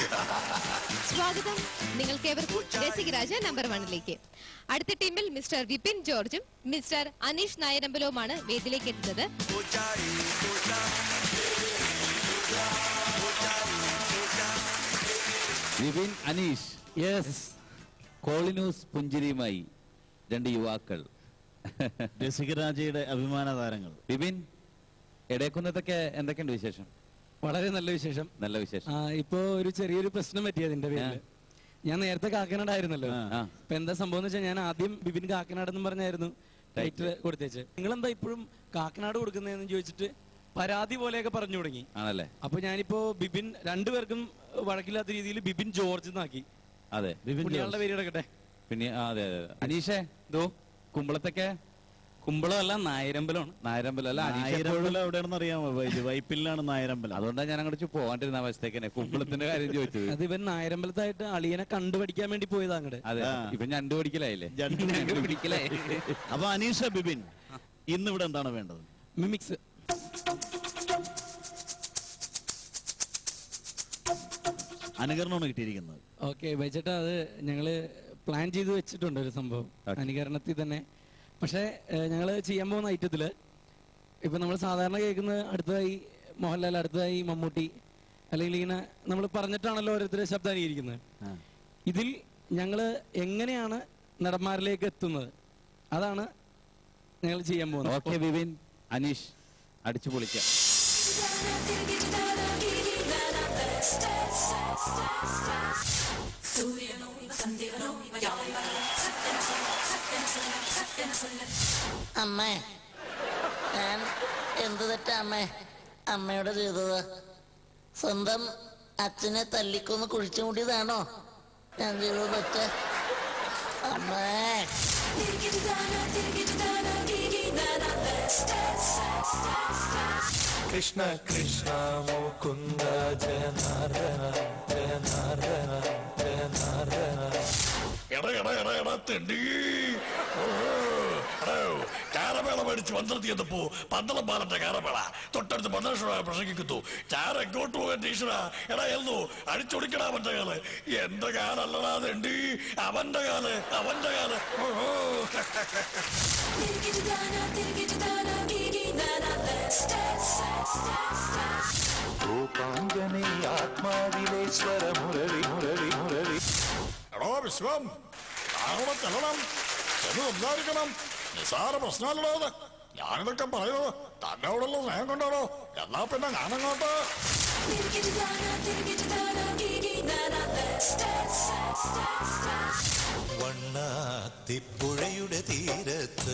സ്വാഗതം നിങ്ങൾക്കേവർക്കും രസികരാജ നമ്പർ വണ്ണിലേക്ക് അടുത്ത ടീമിൽ മിസ്റ്റർ വിപിൻ ജോർജും മിസ്റ്റർ അനീഷ് നായരമ്പലവുമാണ് വേദിയിലേക്ക് എത്തുന്നത് വിപിൻ അനീഷ് യെസ് കോളിനൂസ് പുഞ്ചിരിയുമായി രണ്ട് യുവാക്കൾ രസികരാജയുടെ അഭിമാന താരങ്ങൾ വിപിൻ എടേക്കുന്നതൊക്കെ എന്തൊക്കെയുണ്ട് വിശേഷം വളരെ നല്ല വിശേഷം നല്ല വിശേഷം ആ, ഇപ്പോ ഒരു ചെറിയൊരു പ്രശ്നം പറ്റിയത് എന്റെ പേരില് ഞാൻ നേരത്തെ കാക്കനാടായിരുന്നല്ലോ ആ. അപ്പൊ എന്താ സംഭവം എന്ന് വെച്ചാൽ ഞാൻ ആദ്യം ബിബിൻ കാക്കനാട് എന്ന് പറഞ്ഞായിരുന്നു ടൈറ്റിൽ കൊടുത്തേച്ച് നിങ്ങൾ എന്താ ഇപ്പോഴും കാക്കനാട് കൊടുക്കുന്നതെന്ന് ചോദിച്ചിട്ട് പരാതി പോലെയൊക്കെ പറഞ്ഞു തുടങ്ങി ആണല്ലേ അപ്പൊ ഞാനിപ്പോ ബിബിൻ രണ്ടുപേർക്കും വഴക്കില്ലാത്ത രീതിയിൽ ബിബിൻ ജോർജ് എന്നാക്കി അതെ വിപിൻ പുണ്യാളുടെ പേര് കിടക്കട്ടെ പിന്നെ ആ, അതെ അതെ അതെ. അനീഷേ ഇതോ കുമ്പളത്തൊക്കെ കുമ്പളമല്ല നായരമ്പലമാണ് നായരമ്പലം അല്ല അനീഷ് എപ്പോഴും നായരമ്പലം എവിടെയാണെന്ന് അറിയാമോ വൈ- വൈപ്പിലാണ് നായരമ്പലം അതുകൊണ്ടാണ് ഞാൻ അങ്ങോട്ട് പോകാണ്ടിരുന്ന അവസ്ഥയൊക്കെ തന്നെ കുമ്പളത്തിന്റെ കാര്യം ചോദിച്ചത് അത് ഇവൻ നായരമ്പലത്തായിട്ട് അളിയനെ കണ്ടുപഠിക്കാൻ വേണ്ടി പോയതാ അങ്ങോട്ട് അതെ ആ. ഇപ്പൊ ഞണ്ട് പിടിക്കലായില്ലേ ജണ്ട് ഞണ്ട് പിടിക്കലായി അപ്പൊ അനീഷ ബിബിൻ ഇന്ന് ഇവിടെ എന്താണ് വേണ്ടത് മിമിക്സ് അനുകരണമാണ് കിട്ടിയിരിക്കുന്നത് ഓക്കെ ബൈച്ചേട്ടാ അത് ഞങ്ങള് പ്ലാൻ ചെയ്ത് വെച്ചിട്ടുണ്ട് ഒരു സംഭവം Okay. അനുകരണത്തിൽ തന്നെ പക്ഷേ ഞങ്ങൾ ചെയ്യാൻ പോകുന്ന ഐറ്റത്തില് ഇപ്പൊ നമ്മൾ സാധാരണ കേൾക്കുന്നത് അടുത്തതായി മോഹൻലാൽ അടുത്തതായി മമ്മൂട്ടി അല്ലെങ്കിൽ ഇങ്ങനെ നമ്മൾ പറഞ്ഞിട്ടാണല്ലോ ഓരോരുത്തർ ശബ്ദം അനുകരിക്കുന്നത് ഇതിൽ ഞങ്ങൾ എങ്ങനെയാണ് നടന്മാരിലേക്ക് എത്തുന്നത് അതാണ് ഞങ്ങൾ ചെയ്യാൻ പോകുന്നത് ഓക്കെ വിപിൻ അനീഷ് അടിച്ചു പൊളിക്കാം അമ്മേ ഞാൻ എന്ത് തെറ്റാ അമ്മേ അമ്മയോട് ചെയ്തത് സ്വന്തം അച്ഛനെ തല്ലിക്കൊന്ന് കുഴിച്ചു മൂടിയതാണോ ഞാൻ ചെയ്തത് തെറ്റ് അമ്മേ കൃഷ്ണ കൃഷ്ണ മുകുന്ദ ജനാർദ്ദന ജനാർദ്ദന ജനാർദ്ദന എട എട എട എട തെണ്ടി കാരമേള മേടിച്ച് വന്നെത്തിയപ്പോ പന്തളം പാലന്റെ കാരമേള തൊട്ടടുത്ത് പന്തള പ്രസംഗിക്കുന്നു ചാര എങ്ങോട്ട് പോകാൻ ടീച്ചറാ എടാ എന്നു അടിച്ചൊടിക്കടാ അവന്റെ കാല് എന്റെ കാലല്ലടാ തെണ്ടി അവന്റെ കാല് അവന്റെ കാല് ഓ, ഓ. രൂപാഞ്ജനി ആത്മാവിലേശ്വര മുരളി മുരളി മുരളി എടോ വിശ്വം അവിടെ ചെല്ലണം ചെന്ന് സംസാരിക്കണം നിസാര പ്രശ്നമല്ലടോ അത് ഞാനിതൊക്കെ പറയുന്നത് തന്നോടുള്ള സ്നേഹം കൊണ്ടാണോ എന്നാ പിന്നെ ഞാനങ്ങോട്ട് വണ്ണാത്തിപ്പുഴയുടെ തീരത്ത്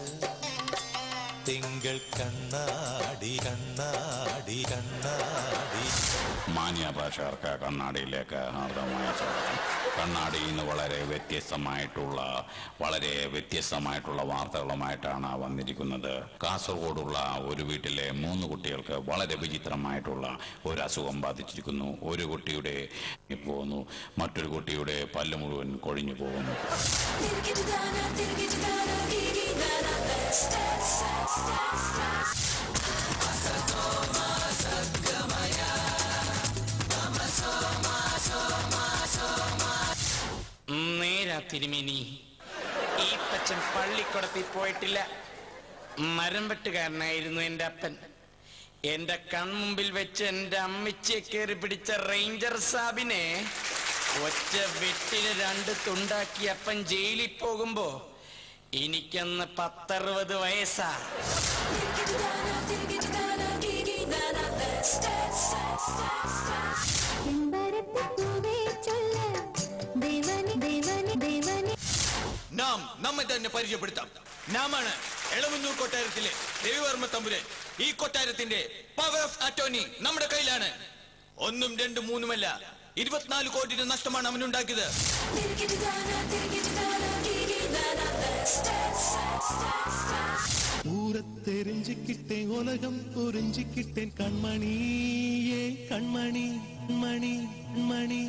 തിങ്കൾ കണ്ണാടി കണ്ണാടി കണ്ണാടി മാന്യഭാഷകർക്ക് കണ്ണാടിയിലേക്ക് ഹാർദമായ സ്വാഗതം കണ്ണാടി ഇന്ന് വളരെ വ്യത്യസ്തമായിട്ടുള്ള വളരെ വ്യത്യസ്തമായിട്ടുള്ള വാർത്തകളുമായിട്ടാണ് വന്നിരിക്കുന്നത് കാസർഗോഡുള്ള ഒരു വീട്ടിലെ മൂന്ന് കുട്ടികൾക്ക് വളരെ വിചിത്രമായിട്ടുള്ള ഒരു അസുഖം ബാധിച്ചിരിക്കുന്നു ഒരു കുട്ടിയുടെ പോകുന്നു മറ്റൊരു കുട്ടിയുടെ പല്ല് മുഴുവൻ കൊഴിഞ്ഞു പോകുന്നു നേരാ തിരുമേനി ഈ പച്ചൻ പള്ളിക്കുടത്തിൽ പോയിട്ടില്ല മരം വെട്ടുകാരനായിരുന്നു എൻ്റെ അപ്പൻ എന്റെ കൺമുമ്പിൽ വെച്ച് എൻ്റെ അമ്മച്ചിയെ കയറി പിടിച്ച റേഞ്ചർ സാബിനെ ഒറ്റ വെട്ടിന് രണ്ട് തുണ്ടാക്കി അപ്പൻ ജയിലിൽ പോകുമ്പോ എനിക്കന്ന് പത്തറുപത് വയസ്സാ നാം നമ്മെ തന്നെ പരിചയപ്പെടുത്താം നാമാണ് എളമന്നൂർ കൊട്ടാരത്തിലെ രവിവർമ്മ തമ്പുരൻ ഈ കൊട്ടാരത്തിന്റെ പവർ ഓഫ് അറ്റോർണി നമ്മുടെ കയ്യിലാണ് ഒന്നും രണ്ടും മൂന്നുമല്ല ഇരുപത്തിനാല് കോടിയുടെ നഷ്ടമാണ് അവനുണ്ടാക്കിയത് ഊരത്തെരിഞ്ചിക്കിട്ടേൻ ഉലകം പുരിഞ്ചിക്കിട്ടേൻ കൺമണിയേ കൺമണി മണി മണി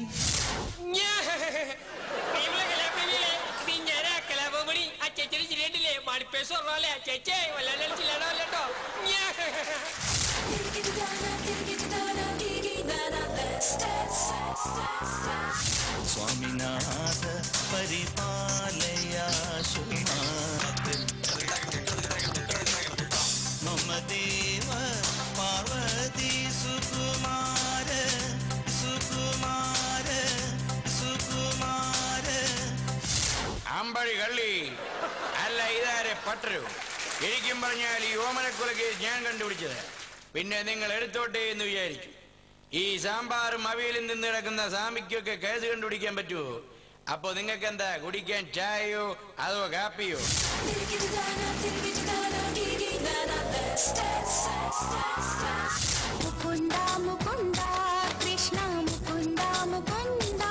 സ്വാമിനാഥ പരിപാലയാശുമാത്തിൽ മമ ദേവ പാർവതി സുകുമാര സുകുമാര സുകുമാര അമ്പഴി കള്ളി അല്ല ഇതാരെ പട്ടരു എനിക്കും പറഞ്ഞാൽ ഈ ഓമനക്കുലക്ക് ഞാൻ കണ്ടുപിടിച്ചത് പിന്നെ നിങ്ങൾ എടുത്തോട്ടെ എന്ന് വിചാരിച്ചു ഈ സാമ്പാറും അവിയലും നിന്ന് കിടക്കുന്ന സാമിക്കൊക്കെ കേസ് കണ്ടുപിടിക്കാൻ പറ്റുമോ അപ്പൊ നിങ്ങൾക്ക് എന്താ കുടിക്കാൻ ചായയോ അതോ കാപ്പിയോ മുകുന്ദ മുകുന്ദ കൃഷ്ണ മുകുന്ദ മുകുന്ദ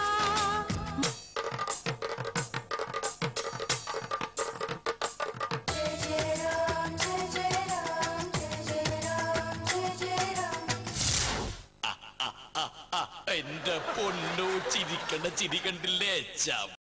എന്റെ പൊന്നു ചിരിക്കണ്ട ചിരി കണ്ടില്ലേ ചം